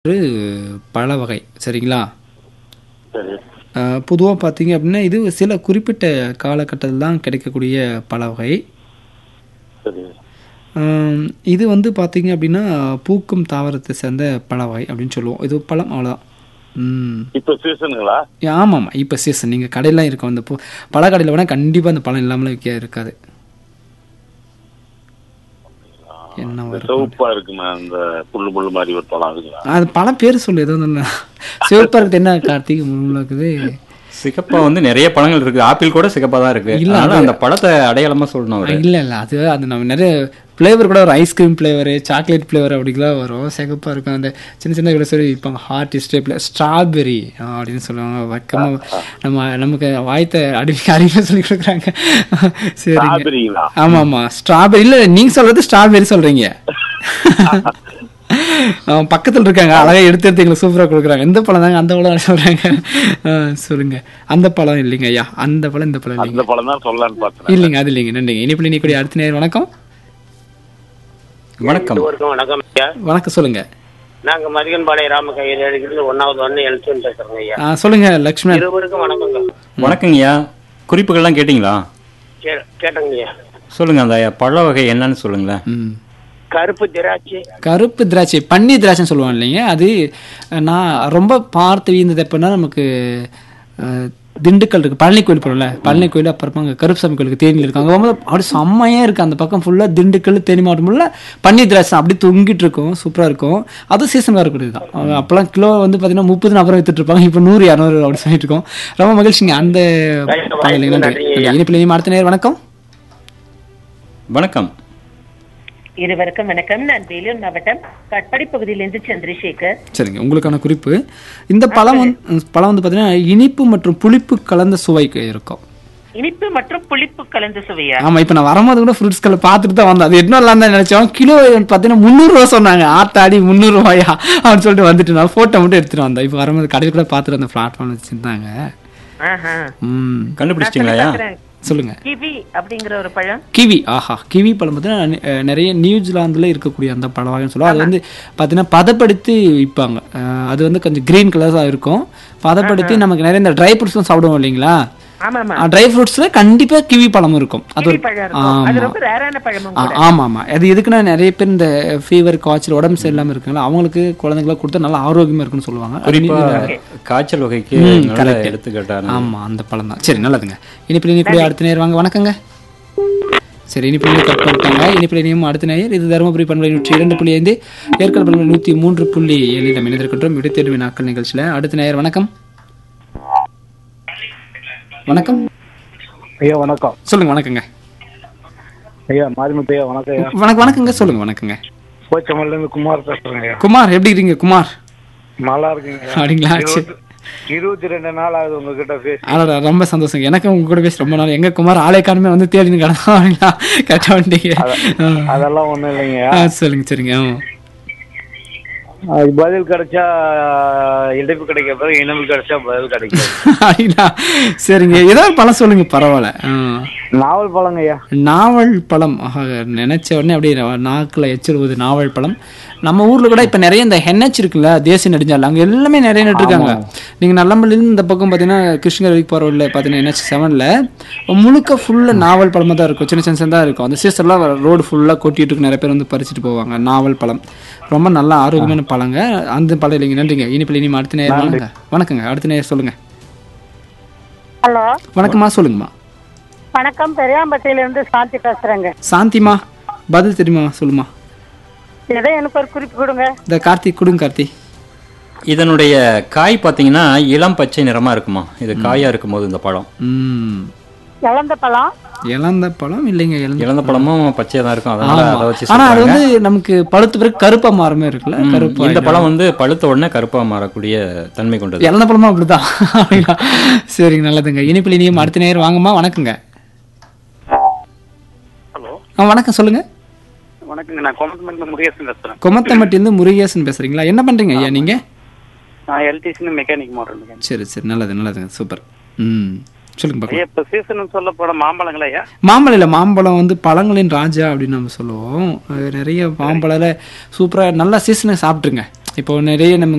ஒரு பழ வகை சரிங்களா சரி பொதுவாக பார்த்தீங்க அப்படின்னா இது சில குறிப்பிட்ட காலகட்டத்தில் தான் கிடைக்கக்கூடிய பழ வகை சரி ஆம், இது வந்து பார்த்தீங்க அப்படின்னா பூக்கும் தாவரத்தை சேர்ந்த பழ வகை அப்படின்னு சொல்லுவோம் இது பழம் அவ்வளோதான் ம் இப்ப சீசனுங்களா ஆமாம் இப்போ சீசன் நீங்கள் கடையெல்லாம் இருக்கும் அந்த பூ பழ கடையில் வேணால் கண்டிப்பாக அந்த பழம் இல்லாமலாம் விற்க இருக்காது என்ன இந்த வரும் சிவப்பா இருக்குமே அந்த புல்லு புல்லு மாதிரி ஒரு பழம் இருக்குங்களா அது பழம் பேர் சொல்லு எதுவும் இல்லை சிவப்பாக இருக்குது என்ன கார்த்திகை முன்னுல இருக்குது சிகப்பா வந்து நிறைய பழங்கள் இருக்கு ஆப்பிள் கூட சிகப்பா தான் இருக்கு இல்ல, அதனால அந்த பழத்தை அடையாளமா சொல்லணும் அவரு இல்லை இல்லை அது அது நம்ம நிறைய ஃப்ளேவர் கூட ஒரு ஐஸ்கிரீம் ஃப்ளேவரு சாக்லேட் ஃப்ளேவர் அப்படிலாம் வரும் சிகப்பாக இருக்கும் அந்த சின்ன சின்ன இவ்வளோ சொல்லி விற்பாங்க ஹார்ட் ஸ்டேப்பில் ஸ்ட்ராபெரி அப்படின்னு சொல்லுவாங்க வக்கமாக நம்ம நமக்கு வாய்த்த அடி அடிக்க சொல்லி கொடுக்குறாங்க சரிங்க ஸ்ட்ராபெரிங்களா ஆமாம் ஆமாம் ஸ்ட்ராபெரி இல்லை நீங்கள் சொல்கிறது ஸ்ட்ராபெரி சொல்கிறீங்க பக்கத்தில் இருக்காங்க அழகாக எடுத்து எடுத்து எங்களுக்கு சூப்பராக கொடுக்குறாங்க எந்த பழம் தாங்க அந்த பழம் சொல்கிறாங்க சொல்லுங்க அந்த பழம் இல்லைங்க ஐயா அந்த பழம் இந்த பழம் இல்லைங்க அந்த பழம் தான் சொல்லலான்னு பார்த்தேன் இல்லைங்க அது இல்லைங்க நன்றிங்க இனிப்பில் நீ கூடிய அடுத்த நேரம் வணக்கம் வணக்கம் இருவருக்கும் வணக்கம் ஐயா வணக்கம் சொல்லுங்க நாங்க மதிகன்பாளைய ராம கையில் எடுக்கிறது ஒன்னாவது ஒன்னு எழுத்துன்னு பேசுறோங்க ஐயா ஆ, சொல்லுங்க லக்ஷ்மணன் இருவருக்கும் வணக்கங்க வணக்கங்கய்யா குறிப்புகள்லாம் கேட்டிங்களா கே- கேட்டேங்க ஐயா சொல்லுங்க அந்த பழ வகை என்னன்னு சொல்லுங்களேன் ம். கருப்பு திராட்சை கருப்பு திராட்சை பன்னீர் திராட்சைன்னு சொல்லுவாங்க இல்லைங்க அது நான் ரொம்ப பார்த்து வீழ்ந்தது எப்படின்னா நமக்கு அஹ், திண்டுக்கல் இருக்கு பழனி கோயில் போகிறோம்ல பழனி கோயில் அப்புறமா அங்கே கருப்புசாமி கோயிலுக்கு தேனியில் இருக்கு அங்கே போகும்போது அப்படி செம்மையாக இருக்குது அந்த பக்கம் ஃபுல்லாக திண்டுக்கல் தேனி மாவட்டம் ஃபுல்லாக பன்னீர் திராட்சை அப்படி தொங்கிட்டு இருக்கும் சூப்பராக இருக்கும் அதுவும் சீசன் வரக்கூடியது தான் அவங்க அப்போல்லாம் கிலோ வந்து பார்த்தீங்கன்னா முப்பது நாற்பது வித்துட்டு இருப்பாங்க இப்போ நூறு இரநூறு அப்படி சொல்லிட்டு இருக்கோம் ரொம்ப மகிழ்ச்சிங்க அந்த பழனிங்க நன்றி இனிப்பில் இனி அடுத்த நேரம் வணக்கம் வணக்கம் இருவருக்கும் வணக்கம் நான் வேலூர் மாவட்டம் கட்படி பகுதியிலிருந்து சந்திரசேகர் சரிங்க உங்களுக்கான குறிப்பு இந்த பழம் வந்து பழம் வந்து பார்த்தீங்கன்னா இனிப்பு மற்றும் புளிப்பு கலந்த சுவைக்கு இருக்கும் இனிப்பு மற்றும் புளிப்பு கலந்த சுவையா ஆமா இப்போ நான் வரும்போது கூட ஃப்ரூட்ஸ் கலர் பார்த்துட்டு தான் வந்தேன் அது என்ன இல்லாம தான் நினைச்சோம் கிலோ பார்த்தீங்கன்னா முந்நூறுரூவா சொன்னாங்க ஆத்தாடி முந்நூறுரூவாயா அப்படின்னு சொல்லிட்டு வந்துட்டு நான் ஃபோட்டோ மட்டும் எடுத்துட்டு வந்தேன் இப்போ வரும்போது கடையில் கூட பார்த்துட்டு அந்த பிளாட்ஃபார்ம் வச்சுருந்தாங்க ஆஹா. ம் கண்டுபிடிச்சிட்டீங்களா பார்க்கறேன். சொல்லுங்க கிவி அப்படிங்கிற ஒரு பழம் கிவி ஆஹா கிவி பழம் பார்த்தீங்கன்னா நெ- நிறைய நியூசிலாந்துல இருக்கக்கூடிய அந்த பழ வகைன்னு சொல்லுவோம் அது வந்து பார்த்தீங்கன்னா பதப்படுத்தி விற்பாங்க அஹ் அது வந்து கொஞ்சம் கிரீன் கலர்ஸாக இருக்கும் பதப்படுத்தி நமக்கு நிறைய இந்த ட்ரை ஃப்ரூட்ஸ்லாம் சாப்பிடுவோம் இல்லைங்களா ஆமா ஆமா ட்ரை ஃப்ரூட்ஸ்ல கண்டிப்பா கிவி பழம் இருக்கும் அது கிவி ஒரு- பழம் இருக்கும் அது ஆமா ரொம்ப ரேரான பழமும் ஆ, கூட ஆமா ஆமா அது எதுக்குன்னா நிறைய பேர் இந்த ஃபீவர் காய்ச்சல் உடம்பு சரியில்லாம இருக்குங்களா அவங்களுக்கு குழந்தைங்களா கொடுத்தா நல்லா ஆரோக்கியமா இருக்குன்னு சொல்லுவாங்க அது குறிப்பா நீங்க- காய்ச்சல் வகைக்கு ம், நல்ல correct. எடுத்துக்கிட்டாரு ஆமா அந்த பழம் தான் சரி நல்லதுங்க இனிப்பில் இனிப்பில் அடுத்த நேரம் வாங்க வணக்கங்க சரி இனிப்பில் கட் பண்ணிட்டாங்க இனிப்பில் இனியும் அடுத்த நேயர் இது தருமபுரி பண்பலை நூற்றி இரண்டு புள்ளி ஐந்து ஏற்கனவே பண்பலை நூற்றி மூன்று புள்ளி ஏழில் நம்ம இணைந்திருக்கின்றோம் விடுத்தேர்வு நாட்கள் நிகழ்ச்சியில் அடுத்த நேயர் வணக்கம் வணக்கம் ஐயா வணக்கம் சொல்லுங்க வணக்கங்க ஐயா மாரிமுத்து ஐயா வணக்கம் ஐயா வணக்கம் வணக்கங்க சொல்லுங்க வணக்கங்க போச்சமல்ல இருந்து குமார் பேசுறேங்க ஐயா குமார் எப்படி இருக்கீங்க குமார் நல்லா இருக்குங்க ஐயா. அப்படிங்களா சரி இருபத்தி- இருபத்தி ரெண்டு நாள் ஆகுது உங்ககிட்ட பேசி அடடா ரொம்ப சந்தோஷம் எனக்கு உங்க கூட பேசி ரொம்ப நாள் எங்க குமார் ஆளே காணுமே வந்து தேடின்னு கிடந்தா கட்ட வந்துட்டீங்க ஆ. அதெல்லாம் ஒண்ணும் இல்லைங்க ஆ, சொல்லுங்க சரிங்க ஆ. அது பதில் கிடைச்சா இடைப்பு கிடைக்க பிறகு இனவு கிடைச்சா பதில் கிடைக்கும் அப்படிங்களா சரிங்க ஏதாவது பழம் சொல்லுங்க பரவாயில்ல ஆ. நாவல் பழங்க ஐயா நாவல் பழம் ஆஹா, நினைச்ச உடனே அப்படியே நாக்கில் எச்சிடுவது நாவல் பழம் நம்ம ஊர்ல கூட இப்ப நிறைய இந்த ஹென்எச் இருக்குல்ல தேசிய நெடுஞ்சாலை அங்க எல்லாமே நிறைய நட்டுருக்காங்க நீங்க நல்லம்பள்ளியில இந்த பக்கம் பாத்தீங்கன்னா கிருஷ்ணகிரிக்கு போற வழியில பாத்தீங்கன்னா என்ஹெச் செவன்ல முழுக்க ஃபுல்லா நாவல் பழமா தான் இருக்கும் சின்ன சின்ன சின்னதா இருக்கும் அந்த சீசன்லாம் ரோடு ஃபுல்லா கொட்டிட்டு இருக்கு நிறைய பேர் வந்து பறிச்சுட்டு போவாங்க நாவல் பழம் ரொம்ப நல்ல ஆரோக்கியமான பழங்க அந்த பழம் இல்லைங்க நன்றிங்க இனிப்பில் இனிமே அடுத்த நேரம் வாங்க வணக்கங்க அடுத்த நேரம் சொல்லுங்க ஹலோ வணக்கம்மா சொல்லுங்கம்மா வணக்கம் பெரியாம்பட்டியில இருந்து சாந்தி பேசுறேங்க சாந்திமா பதில் தெரியுமா சொல்லுமா ஏதோ எனக்கு ஒரு குறிப்பு கொடுங்க இந்த கார்த்திக் கொடுங்க கார்த்திக் இதனுடைய காய் பாத்தீங்கன்னா இளம் பச்சை நிறமா இருக்குமா இது காயா இருக்கும்போது இந்த பழம் ம் இழந்த பழம் இழந்த பழம் இல்லைங்க இழந்த இழந்த பழமும் பச்சையா தான் இருக்கும் அதனால ஆமா. அதை வச்சு ஆனா அது சொல்றாங்க. வந்து நமக்கு பழுத்த பிறகு கருப்பா மாறமே இருக்குல்ல ம், கருப்பா இந்த பழம் வந்து பழுத்த உடனே கருப்பா மாறக்கூடிய தன்மை கொண்டது இழந்த பழமும் அப்படிதான் அப்படிங்களா? சரிங்க நல்லதுங்க இனிப்பில் இனியும் அடுத்த நேரம் வாங்கம்மா வணக்கங்க ஹலோ ஆ வணக்கம் சொல்லுங்க வணக்கங்க நான் கோமத்தமல்ல முருகேசன் பேசுறேன் கொமத்தம்பட்டியிருந்து முருகேசன் பேசுறீங்களா என்ன பண்றீங்க ஐயா நீங்க நான் எல்டிசி மெக்கானிக் மோட்டர் சரி சரி நல்லது நல்லதுங்க சூப்பர் ம் சொல்லுங்க பார்க்கலாம் இப்ப சீசன் சொல்ல போன மாம்பழங்களா ஐயா மாம்பழம் இல்லை மாம்பழம் வந்து பழங்களின் ராஜா அப்படின்னு நம்ம சொல்லுவோம் அது நிறைய மாம்பழம் சூப்பராக நல்ல சீசனை சாப்பிட்ருங்க இப்போ நிறைய நம்ம